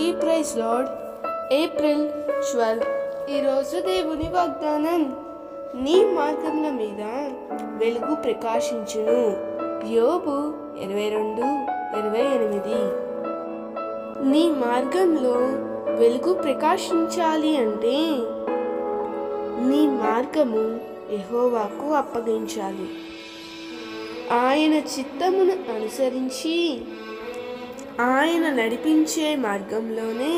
అందరికీ praise lord April twelve ఈరోజు దేవుని వాగ్దానం నీ మార్గముల మీద వెలుగు ప్రకాశించును యోబు ఇరవై రెండు ఇరవై ఎనిమిది నీ మార్గంలో వెలుగు ప్రకాశించాలి అంటే నీ మార్గము యెహోవాకు అప్పగించాలి ఆయన చిత్తమును అనుసరించి ఆయన నడిపించే మార్గంలోనే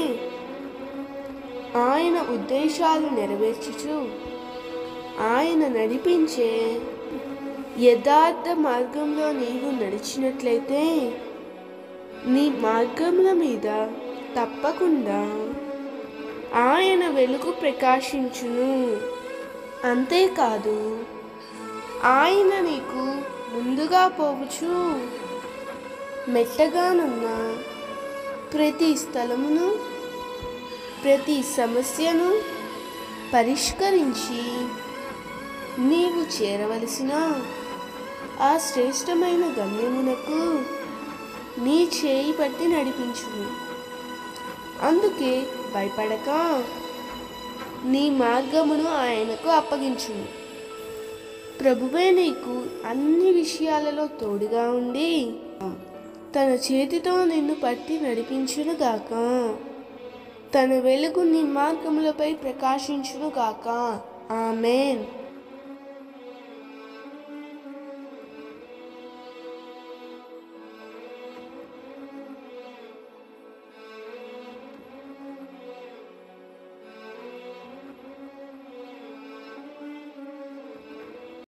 ఆయన ఉద్దేశాలు నెరవేర్చుచు ఆయన నడిపించే యథార్థ మార్గంలో నీవు నడిచినట్లయితే నీ మార్గముల మీద తప్పకుండా ఆయన వెలుగు ప్రకాశించును అంతేకాదు ఆయన నీకు ముందుగా పోవచ్చు మెట్టగానున్న ప్రతి స్థలమును ప్రతి సమస్యను పరిష్కరించి నీవు చేరవలసిన ఆ శ్రేష్టమైన గమ్యమునకు నీ చేయి పట్టి నడిపించును అందుకే భయపడక నీ మార్గమును ఆయనకు అప్పగించును ప్రభువే నీకు అన్ని విషయాలలో తోడుగా ఉండి తన చేతితో నిన్ను పట్టి నడిపించునుగాక తన వెలుగు నీ మార్గములపై ప్రకాశించునుగాక ఆమెన్